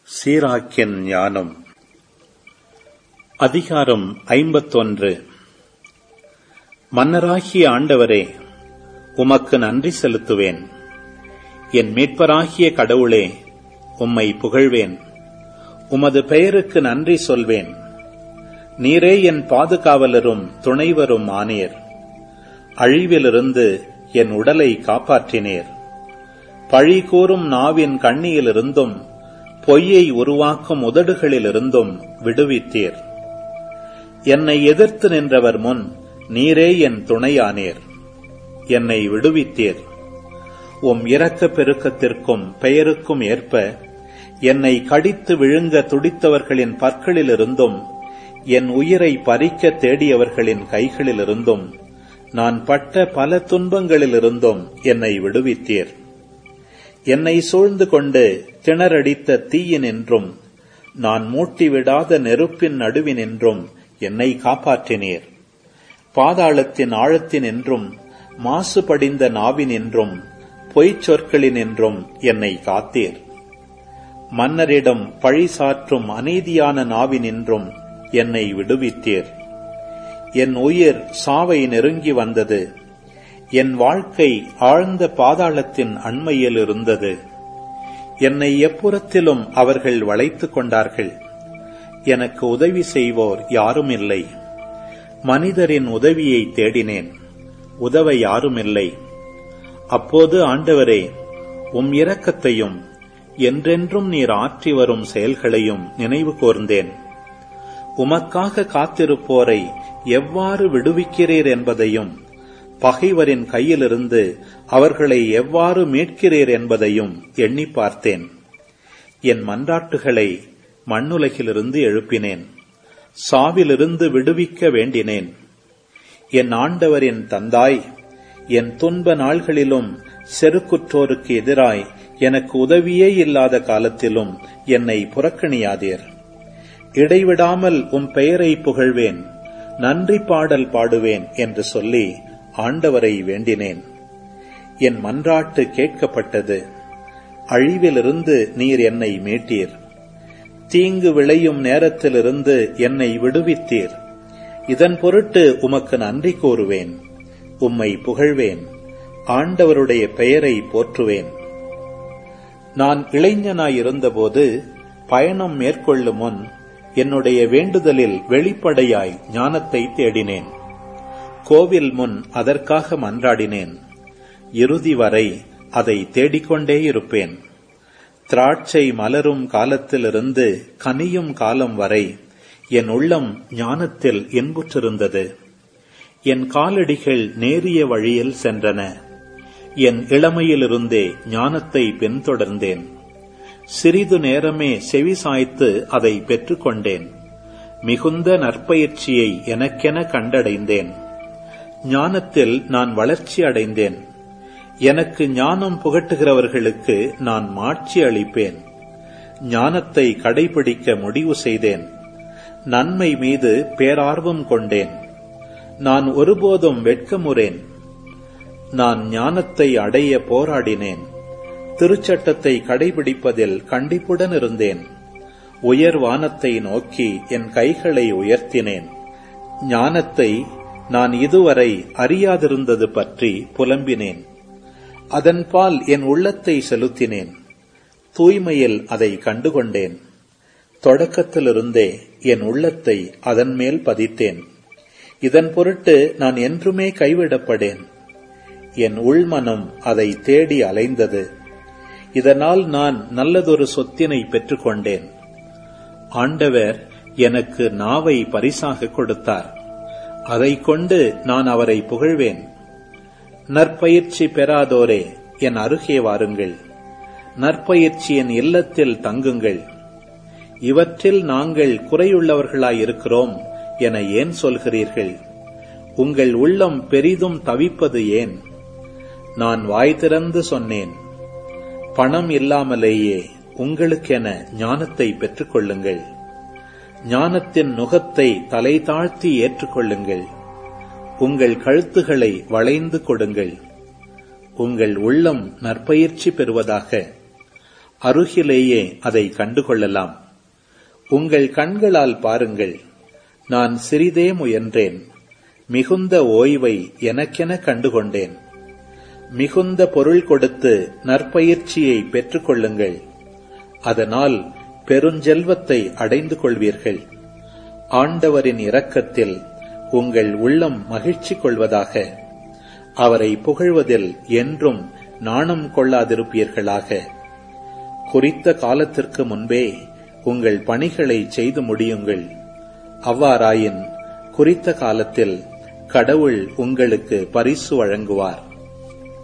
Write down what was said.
சீராக்கியன் ஞானம் அதிகாரம் ஐம்பத்தொன்று மன்னராகிய ஆண்டவரே உமக்கு நன்றி செலுத்துவேன் என் மீட்பராகிய கடவுளே உம்மை புகழ்வேன் உமது பெயருக்கு நன்றி சொல்வேன் நீரே என் பாதுகாவலரும் துணைவரும் ஆனீர் அழிவிலிருந்து என் உடலை காப்பாற்றினீர் பழி கூறும் நாவின் கண்ணியிலிருந்தும் பொய்யை உருவாக்கும் உதடுகளிலிருந்தும் விடுவித்தீர் என்னை எதிர்த்து நின்றவர் முன் நீரே என் துணையானீர் என்னை விடுவித்தீர் உம் இரக்க பெருக்கத்திற்கும் பெயருக்கும் ஏற்ப என்னை கடித்து விழுங்க துடித்தவர்களின் பற்களிலிருந்தும் என் உயிரை பறிக்க தேடியவர்களின் கைகளிலிருந்தும் நான் பட்ட பல துன்பங்களிலிருந்தும் என்னை விடுவித்தீர் என்னை சூழ்ந்து கொண்டு திணறடித்த தீயினின்றும் நான் மூட்டிவிடாத நெருப்பின் நடுவினின்றும் என்னை காப்பாற்றினீர் பாதாளத்தின் ஆழத்தினின்றும் மாசுபடிந்த நாவினின்றும் பொய்ச் சொற்களினின்றும் என்னை காத்தீர் மன்னரிடம் பழி சாற்றும் அநீதியான நாவினின்றும் என்னை விடுவித்தீர் என் உயிர் சாவை நெருங்கி வந்தது என் வாழ்க்கை ஆழ்ந்த பாதாளத்தின் அண்மையில் இருந்தது என்னை எப்புறத்திலும் அவர்கள் வளைத்துக் கொண்டார்கள் எனக்கு உதவி செய்வோர் யாரும் இல்லை மனிதரின் உதவியை தேடினேன் உதவ யாருமில்லை அப்போது ஆண்டவரே உம் இரக்கத்தையும் என்றென்றும் நீர் ஆற்றி வரும் செயல்களையும் நினைவு கூர்ந்தேன் உமக்காக காத்திருப்போரை எவ்வாறு விடுவிக்கிறீர் என்பதையும் பகைவரின் கையிலிருந்து அவர்களை எவ்வாறு மீட்கிறீர் என்பதையும் எண்ணி பார்த்தேன் என் மன்றாட்டுகளை மண்ணுலகிலிருந்து எழுப்பினேன் சாவிலிருந்து விடுவிக்க வேண்டினேன் என் ஆண்டவரின் தந்தாய் என் துன்ப நாள்களிலும் செருக்குற்றோருக்கு எதிராய் எனக்கு உதவியே இல்லாத காலத்திலும் என்னை புறக்கணியாதீர் இடைவிடாமல் உம் பெயரை புகழ்வேன் நன்றி பாடல் பாடுவேன் என்று சொல்லி ஆண்டவரை வேண்டினேன் என் மன்றாட்டு கேட்கப்பட்டது அழிவிலிருந்து நீர் என்னை மீட்டீர் தீங்கு விளையும் நேரத்திலிருந்து என்னை விடுவித்தீர் இதன் பொருட்டு உமக்கு நன்றி கூறுவேன் உம்மை புகழ்வேன் ஆண்டவருடைய பெயரை போற்றுவேன் நான் இளைஞனாயிருந்தபோது பயணம் மேற்கொள்ளும் முன் என்னுடைய வேண்டுதலில் வெளிப்படையாய் ஞானத்தை தேடினேன் கோவில் முன் அதற்காக மன்றாடினேன் இறுதி வரை அதை தேடிக்கொண்டே இருப்பேன் திராட்சை மலரும் காலத்திலிருந்து கனியும் காலம் வரை என் உள்ளம் ஞானத்தில் இன்புற்றிருந்தது என் காலடிகள் நேரிய வழியில் சென்றன என் இளமையிலிருந்தே ஞானத்தை பின்தொடர்ந்தேன் சிறிது நேரமே செவி சாய்த்து அதை பெற்றுக்கொண்டேன் மிகுந்த நற்பயிற்சியை எனக்கென கண்டடைந்தேன் ஞானத்தில் நான் வளர்ச்சி அடைந்தேன் எனக்கு ஞானம் புகட்டுகிறவர்களுக்கு நான் மாட்சி அளிப்பேன் ஞானத்தை கடைபிடிக்க முடிவு செய்தேன் நன்மை மீது பேரார்வம் கொண்டேன் நான் ஒருபோதும் வெட்கமுறேன் நான் ஞானத்தை அடைய போராடினேன் திருச்சட்டத்தை கடைபிடிப்பதில் கண்டிப்புடன் இருந்தேன் உயர் வானத்தை நோக்கி என் கைகளை உயர்த்தினேன் ஞானத்தை நான் இதுவரை அறியாதிருந்தது பற்றி புலம்பினேன் அதன்பால் என் உள்ளத்தை செலுத்தினேன் தூய்மையில் அதை கண்டுகொண்டேன் தொடக்கத்திலிருந்தே என் உள்ளத்தை அதன் மேல் பதித்தேன் இதன் பொருட்டு நான் என்றுமே கைவிடப்படேன் என் உள்மனம் அதை தேடி அலைந்தது இதனால் நான் நல்லதொரு சொத்தினை பெற்றுக்கொண்டேன் ஆண்டவர் எனக்கு நாவை பரிசாக கொடுத்தார் அதை கொண்டு நான் அவரை புகழ்வேன் நற்பயிற்சி பெறாதோரே என் அருகே வாருங்கள் நற்பயிற்சியின் இல்லத்தில் தங்குங்கள் இவற்றில் நாங்கள் குறையுள்ளவர்களாயிருக்கிறோம் என ஏன் சொல்கிறீர்கள் உங்கள் உள்ளம் பெரிதும் தவிப்பது ஏன் நான் வாய் திறந்து சொன்னேன் பணம் இல்லாமலேயே உங்களுக்கென ஞானத்தை பெற்றுக்கொள்ளுங்கள் ஞானத்தின் நுகத்தை தலை தாழ்த்தி ஏற்றுக்கொள்ளுங்கள் உங்கள் கழுத்துகளை வளைந்து கொடுங்கள் உங்கள் உள்ளம் நற்பயிற்சி பெறுவதாக அருகிலேயே அதை கண்டுகொள்ளலாம் உங்கள் கண்களால் பாருங்கள் நான் சிறிதே முயன்றேன் மிகுந்த ஓய்வை எனக்கென கண்டுகொண்டேன் மிகுந்த பொருள் கொடுத்து நற்பயிற்சியை பெற்றுக் கொள்ளுங்கள் அதனால் பெருஞ்செல்வத்தை அடைந்து கொள்வீர்கள் ஆண்டவரின் இரக்கத்தில் உங்கள் உள்ளம் மகிழ்ச்சி கொள்வதாக அவரை புகழ்வதில் என்றும் நாணம் கொள்ளாதிருப்பீர்களாக குறித்த காலத்திற்கு முன்பே உங்கள் பணிகளை செய்து முடியுங்கள் அவ்வாறாயின் குறித்த காலத்தில் கடவுள் உங்களுக்கு பரிசு வழங்குவார்